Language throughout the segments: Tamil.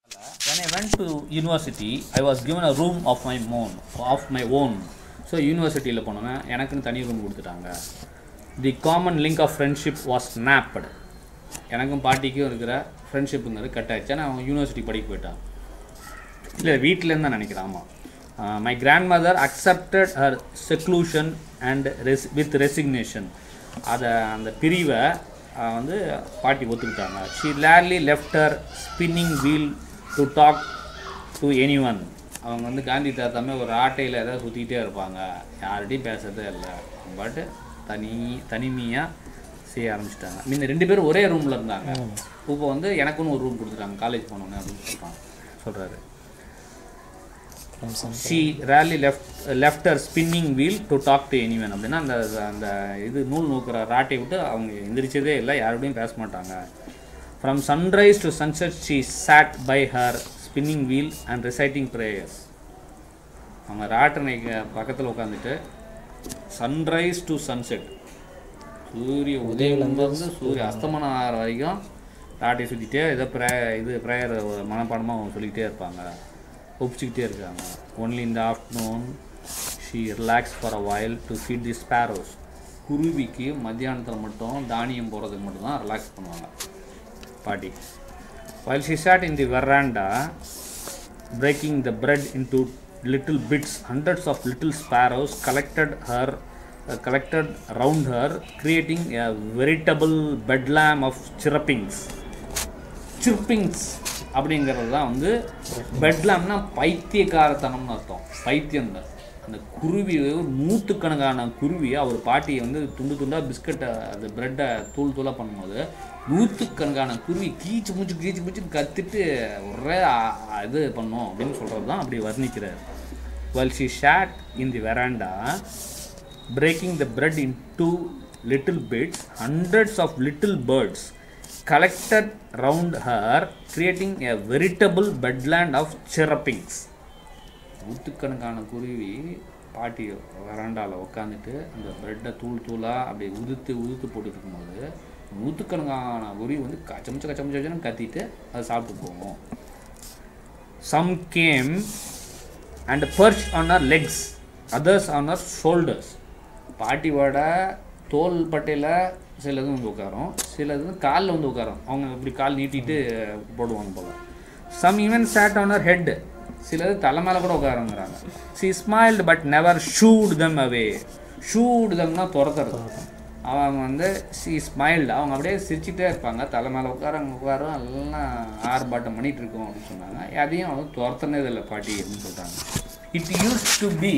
When I went to university, I was given a room of my own, of my own. So யூனிவர்சிட்டியில் போனோன்னா எனக்குன்னு தனி ரூம் கொடுத்துட்டாங்க the common link of friendship was snapped எனக்கும் பாட்டிக்கும் இருக்கிற ஃப்ரெண்ட்ஷிப்புங்கிறது கட் ஆயிடுச்சு ஆனால் அவன் யூனிவர்சிட்டி படிக்க போயிட்டான் இல்லை வீட்டிலேருந்து தான் நினைக்கிறேன் ஆமாம் my grandmother accepted her seclusion and res with resignation அதை அந்த பிரிவை அஹ், வந்து பாட்டி ஒத்துக்கிட்டாங்க she rarely left her spinning wheel to talk to anyone அவங்க வந்து காந்தி தாத்தாமே ஒரு ஆட்டையில் ஏதாவது சுற்றிக்கிட்டே இருப்பாங்க யார்கிட்டையும் பேசுறதே இல்லை பட் தனி தனிமையாக செய்ய ஆரம்பிச்சிட்டாங்க முன்ன ரெண்டு பேரும் ஒரே ரூமில் இருந்தாங்க இப்போ வந்து எனக்குன்னு ஒரு ரூம் கொடுத்துட்டாங்க காலேஜ் போனோன்னே அப்படின்னு சொல்கிறாங்க சொல்கிறாரு from some she rarely left left her spinning wheel to talk to anyone அப்படின்னா அந்த அந்த இது நூல் நூக்கிற ராட்டை விட்டு அவங்க எந்திரிச்சதே இல்லை யாரோடையும் பேச மாட்டாங்க from sunrise to sunset she sat by her spinning wheel and reciting prayers அவங்க ராட்டனைக்கு பக்கத்தில் உட்காந்துட்டு சன்ரைஸ் டு சன்செட் சூரிய உதயம்லேருந்து சூரிய அஸ்தமனம் ஆகிற வரைக்கும் ராட்டை சுற்றிட்டே ஏதோ ப்ரே இது ப்ரேயர் மனப்பாடமாக அவங்க சொல்லிக்கிட்டே இருப்பாங்க ஒப்பிச்சுக்கிட்டே இருக்காங்க ஒன்லி இந்த afternoon she relax for a while to feed the sparrows குருவிக்கு மத்தியானத்தில் மட்டும் தானியம் போடுறதுக்கு மட்டும்தான் ரிலாக்ஸ் பண்ணுவாங்க பாட்டி while she sat in the veranda breaking the bread into little bits hundreds of little sparrows collected her uh, collected around her creating a veritable bedlam of chirpings சிர்பிங்ஸ் அப்படிங்கிறது தான் வந்து பெட்லாம்னா பைத்தியக்காரத்தனம்னு அர்த்தம் பைத்தியம் தான் அந்த குருவி ஒரு நூற்றுக்கணக்கான குருவி அவர் பாட்டியை வந்து துண்டு துண்டாக பிஸ்கட்டை அந்த ப்ரெட்டை தூள் தூளாக பண்ணும்போது நூற்றுக்கணக்கான குருவி கீச்சு மூச்சு கீச்சு மூச்சுன்னு கத்திட்டு ஒரே ஆ- ஆ- இது பண்ணும் அப்படின்னு சொல்கிறது தான் அப்படி வர்ணிக்கிறார் while she sat in the veranda breaking the bread into little bits hundreds of little birds collected round her creating a veritable bedland of chirpings நூற்றுக்கணக்கான குருவி பாட்டி வராண்டாவில் உட்காந்துட்டு அந்த ப்ரெட்டை தூள் தூளாக அப்படி உதுத்து உதுத்து போட்டுட்டு இருக்கும்போது நூற்றுக்கணக்கான குருவி வந்து கச்சமிச்ச கச்சமிச்சன்னு கத்திட்டு அதை சாப்பிட்டு போகும் some came and perched on our legs others on our shoulders பாட்டியோட தோல் பட்டையில் சிலது வந்து உட்காரும் சிலது வந்து காலில் வந்து உட்காரும் அவங்க இப்படி கால் நீட்டிட்டு போடுவாங்க போல some even sat on her head சிலது தலை மேலே கூட உட்காருங்கிறாங்க she smiled but never shooed them away shooed தம்னா துரத்துறது அவங்க வந்து சி ஸ்மைல்டு அவங்க அப்படியே சிரிச்சுட்டே இருப்பாங்க தலை மேலே உட்காரங்க உட்காரும் எல்லாம் ஆர்ப்பாட்டம் பண்ணிட்டு இருக்கோம் அப்படின்னு சொன்னாங்க அதையும் அவங்க துரத்துனது இல்லை பாட்டி அப்படின்னு சொல்கிறாங்க it used to be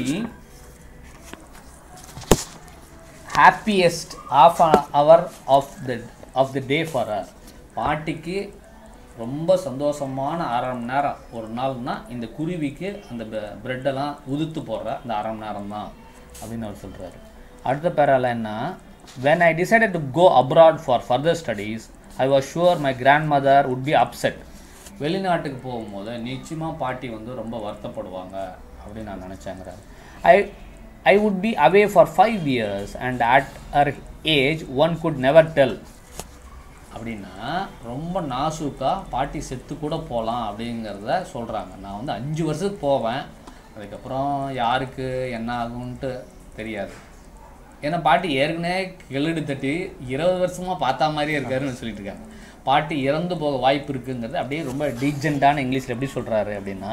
happiest half hour of the of the day for her பாட்டிக்கு ரொம்ப சந்தோஷமான அரை மணி நேரம் ஒரு நாள்னா இந்த குருவிக்கு அந்த ப்ரெட்டெல்லாம் உதுத்து போடுற அந்த அரை மணி நேரம் தான் அப்படின்னு அவர் சொல்கிறாரு அடுத்த பேரால என்ன when I decided to go abroad for further studies, I was sure my grandmother would be upset. வெளிநாட்டுக்கு போகும்போது நிச்சயமாக பாட்டி வந்து ரொம்ப வருத்தப்படுவாங்க அப்படின்னு நான் நினச்சேங்கிறாரு I I would be away for five years and at her age one could never tell அப்படின்னா ரொம்ப நாசூக்கா பாட்டி செத்து கூட போகலாம் அப்படிங்கிறத சொல்கிறாங்க நான் வந்து அஞ்சு வருஷத்துக்கு போவேன் அதுக்கப்புறம் யாருக்கு என்ன ஆகும்ன்ட்டு தெரியாது ஏன்னா பாட்டி ஏற்கனவே கிளடு தட்டி இருபது வருஷமாக பார்த்தா மாதிரியே இருக்காருன்னு சொல்லிட்டு இருக்காங்க பாட்டி இறந்து போக வாய்ப்பு இருக்குங்கிறது அப்படியே ரொம்ப டீஜெண்டான இங்கிலீஷில் எப்படி சொல்கிறாரு அப்படின்னா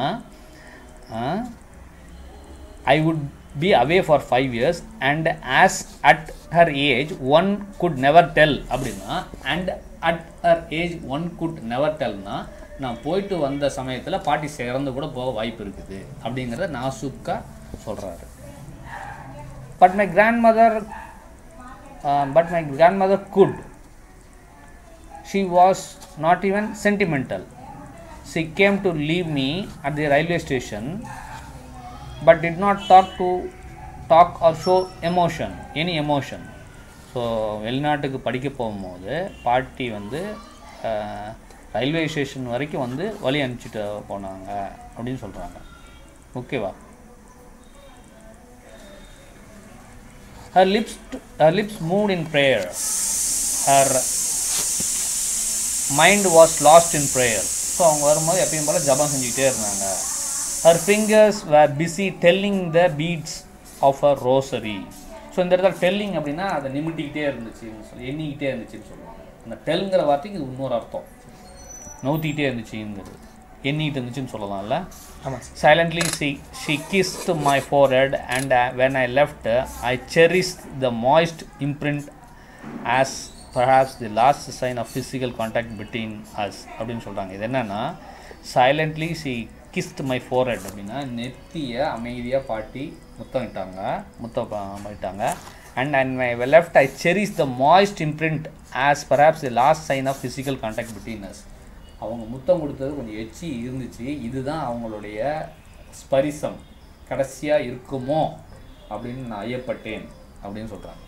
I would be away for five years and as at her age one could never tell அப்படின்னா and at her age one could never டெல்னா நான் போயிட்டு வந்த சமயத்தில் பாட்டி சிறந்து கூட போக வாய்ப்பு இருக்குது அப்படிங்கிறத நாசுக்கா சொல்கிறாரு but my grandmother uh, but my grandmother could she was not even sentimental she came to leave me at the railway station but did not talk to talk or show emotion any emotion so வெளிநாட்டுக்கு படிக்க போகும்போது பாட்டி வந்து ரயில்வே ஸ்டேஷன் வரைக்கும் வந்து வழி அனுப்பிச்சிட்டு போனாங்க அப்படின்னு சொல்கிறாங்க ஓகேவா Her lips, her lips moved in prayer. Her mind was lost in prayer. So அவங்க வரும்போது எப்பயும் போல் ஜபம் செஞ்சுக்கிட்டே இருந்தாங்க her fingers were busy telling the beads of a rosary so இந்த இடத்துல டெல்லிங் அப்படின்னா அதை நிமிட்டிக்கிட்டே இருந்துச்சுன்னு சொல்லி எண்ணிக்கிட்டே இருந்துச்சுன்னு சொல்லுவாங்க அந்த டெல்ங்கிற வார்த்தைக்கு இது இன்னொரு அர்த்தம் நவுத்திக்கிட்டே இருந்துச்சுங்கிறது எண்ணிக்கிட்டு இருந்துச்சுன்னு சொல்லலாம்ல ஆமாம் sir Silently, she, she kissed my forehead, and uh, when I left, uh, I cherished the moist imprint as perhaps the last sign of physical contact between us. அப்படின்னு சொல்கிறாங்க இது என்னன்னா silently she kissed my forehead அப்படின்னா நெத்தியை அமைதியாக பாட்டி முத்தமிட்டாங்க முத்தமிட்டாங்க and and my left I cherish the moist imprint as perhaps the last sign of physical contact between us. அவங்க முத்தம் கொடுத்தது கொஞ்சம் எச்சி இருந்துச்சு இதுதான் அவங்களுடைய ஸ்பரிசம் கடைசியாக இருக்குமோ அப்படின்னு நான் ஐயப்பட்டேன் அப்படின்னு சொல்கிறாங்க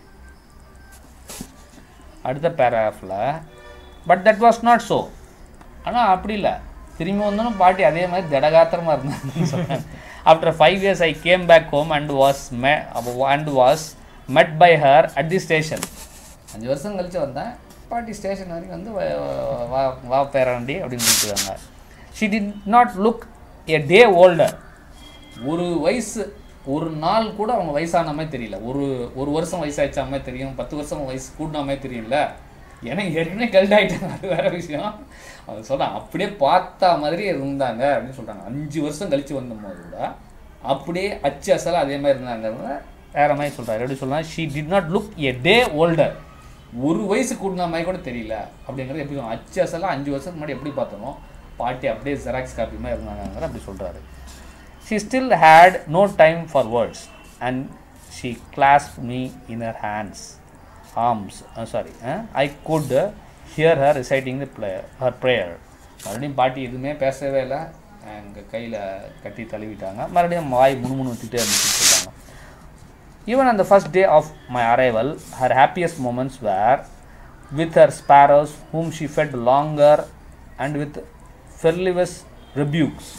அடுத்த பேராகிராஃபில் but that was not so ஆனால் அப்படி இல்லை திரும்பி வந்தோம் பாட்டி அதே மாதிரி திடகாத்திரமாக இருந்தாங்கன்னு சொல்கிறாங்க after five years I came back home and was me and was met by her at the station அஞ்சு வருஷம் கழிச்சு வந்தேன் பாட்டி ஸ்டேஷன் வரைக்கும் வந்து வா- வா வா பேராண்டி அப்படின்னு கூப்பிட்டுருக்காங்க she did not look a day older ஒரு வயசு ஒரு நாள் கூட அவங்க வயசான மாதிரி தெரியல ஒரு ஒரு வருஷம் வயசாயிச்சா மாதிரி தெரியும் பத்து வருஷம் வயசு கூட்டின மாதிரி தெரியல எனக்கு ஏற்கனவே கல்ட் ஆகிட்டாங்க அது வேற விஷயம் அது சொல்கிறேன் அப்படியே பார்த்தா மாதிரி இருந்தாங்க அப்படின்னு சொல்கிறாங்க அஞ்சு வருஷம் கழிச்சு வந்தபோது கூட அப்படியே அச்சு அசலாக அதே மாதிரி இருந்தாங்க வேற மாதிரி சொல்கிறாரு எப்படி சொல்லலாம் she did not look a day older ஒரு வயசு கூட்டின மாதிரி கூட தெரியல அப்படிங்கிறது எப்படி சொல்லுவாங்க? அச்சு அசலாக அஞ்சு வருஷத்துக்கு முன்னாடி எப்படி பார்த்தோமோ பாட்டி அப்படியே ஜெராக்ஸ் காப்பி மாதிரி இருந்தாங்க அப்படி சொல்கிறாரு She still had no time for words, and she clasped me in her hands, arms. Uh, sorry, uh, I could uh, hear her reciting the prayer, her prayer. மறுபடியும் பாட்டி எதுவுமே பேசவே இல்லை எங்கள் கையில் கட்டி தழுவிட்டாங்க மறுபடியும் வாய் முணுமுணு வச்சுட்டே இருந்துச்சுன்னு சொல்கிறாங்க even on the first day of my arrival, her happiest moments were with her sparrows, whom she fed longer and with frivolous rebukes.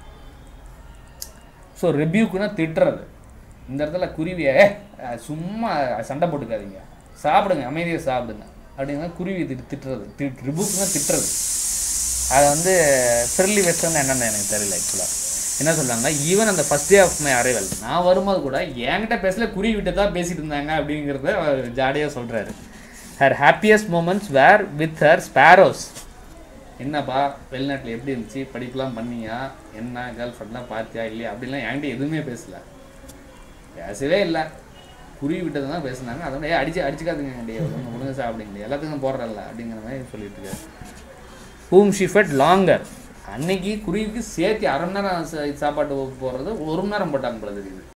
So ரெபியூக்குன்னா திட்டுறது இந்த இடத்துல குருவியை "ஏய், சும்மா சண்டை போட்டுக்காதீங்க சாப்பிடுங்க அமைதியாக சாப்பிடுங்க அப்படின்னா குருவி திட்டு திட்டுறது திட் ரிபுக்குன்னா திட்டுறது அதை வந்து ஃப்ரெண்ட்லி வெஸ்டர்ன் என்னென்னு எனக்கு தெரியல ஆக்சுவலாக என்ன சொல்றாங்க ஈவன் அந்த first day of my arrival நான் வரும்போது கூட என்கிட்ட பேசல குருவி விட்டு தான் பேசிட்டு இருந்தாங்க அப்படிங்கிறத அவர் ஜாலியாக சொல்கிறாரு her happiest moments were with her sparrows என்னப்பா வெளிநாட்டில் எப்படி இருந்துச்சு படிப்புலாம் பண்ணியா என்ன கேர்ள் ஃப்ரெண்ட்லாம் பார்த்தியா இல்லையா அப்படிலாம் என்கிட்ட எதுவுமே பேசல பேசவே இல்லை குருவி விட்டது தான் பேசுனாங்க அதோட "ஏய், அடிச்சு அடிச்சுக்காதுங்க கிடையாது ஒன்று முடிஞ்ச சாப்பிடுங்க எல்லாத்துக்கும் போடுறல்ல அப்படிங்கிற மாதிரி சொல்லிட்டு இருக்காரு ஹூம் ஷி ஃபெட் லாங்கர் அன்னைக்கு குருவிக்கு சேர்த்து அரை மணி நேரம் சா- சாப்பாட்டு போடுறது ஒரு மணி நேரம் போட்டாங்க போல தெரியுது